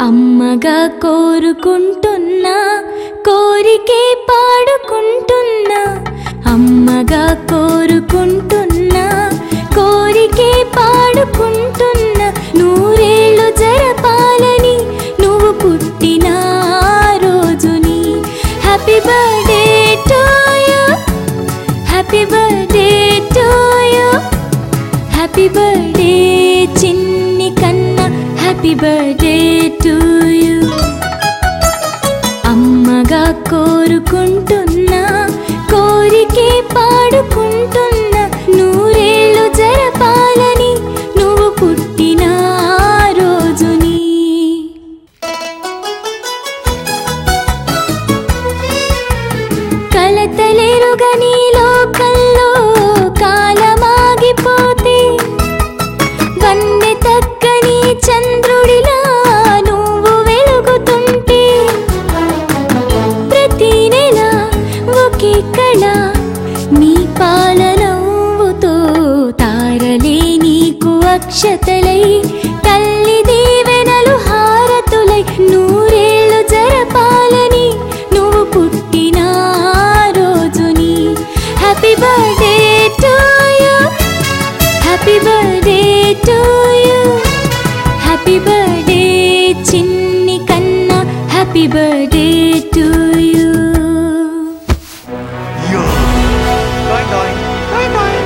అమ్మగా కోరుకుంటున్నా కోరికే పాడుకుంటున్నా అమ్మగా కోరుకుంటున్నా కోరికే పాడుకుంటున్నా నూరేళ్ళు జరపాలని నువ్వు పుట్టిన ఆ రోజుని happy birthday to you happy birthday to you happy birthday చిన్ని కన్నా హ్యాపీ బర్త్డే టు యూ అమ్మగా కోరుకుంటున్నా కోరికే పాడుకుంటున్నా నూరేళ్ళు జరపాలని నువ్వు పుట్టిన ఆ రోజుని కలతలేరుగని లోకల్లో కాలమాగిపోతే వన్నె తక్కని చంద్రుడిలా నువ్వు వెలుగుతుంటే ప్రతి నెల ఒకే కళ నీ పాలనవ్వుతో తారలే నీకు అక్షతలై తల్లి దీవెనలు హారతులై నూరేళ్ళు జరపాలని నువ్వు పుట్టిన ఆ రోజుని happy birthday to you happy birthday to you happy birthday చిన్ని కన్నా happy birthday to you Yo. Doing, doing, doing, doing.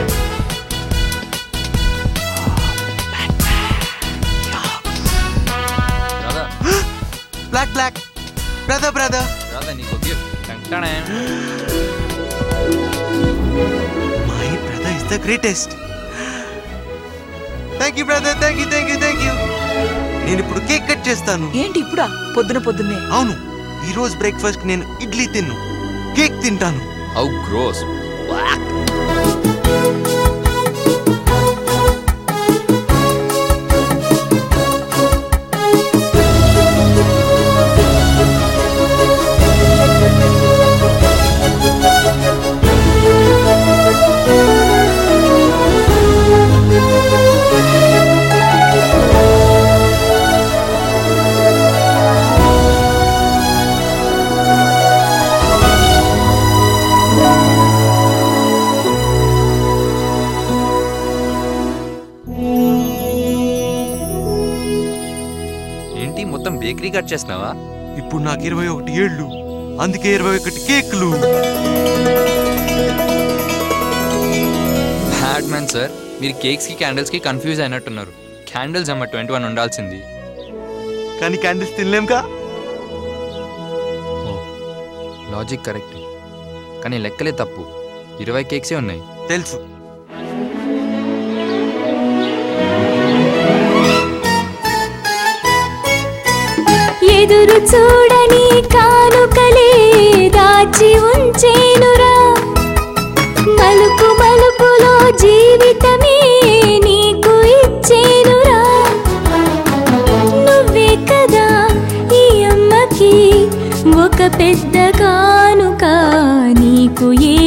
Radha Black, black. Brother, brother. Radha నీకు గిఫ్ట్ టంటానే My brother is the greatest. Thank you brother thank you thank you thank you నేను ఇప్పుడు cake cut చేస్తాను ఏంటి ఇప్పుడా పొద్దున పొద్దున్నే అవును ఈ రోజు బ్రేక్ఫాస్ట్ నేను ఇడ్లీ తిన్ను కేక్ తింటాను హౌ గ్రోస్ ఏంటి మొత్తం బేకరీ కట్ చేసినావా ఇప్పుడు నాకు ఇరవై ఒకటి ఏళ్ళు అందుకే ఇరవై ఒకటి కేకులు బ్యాడ్ మ్యాన్ సార్ మీరు కేక్స్కి క్యాండిల్స్కి కన్ఫ్యూజ్ అయినట్టున్నారు క్యాండిల్స్ అమ్మ ట్వంటీ వన్ ఉండాల్సింది కానీ క్యాండిల్స్ తినలేంకా ఓ లాజిక్ కరెక్ట్ కానీ లెక్కలే తప్పు ఇరవై కేక్సే ఉన్నాయి తెలుసు ఎదురు చూడని కానుకలే దాచి ఉంచేనురా మలుపు మలుపులో జీవితమే నీకు ఇచ్చేనురా నువ్వే కదా ఈ అమ్మకి ఒక పెద్ద కానుక నీకు ఏ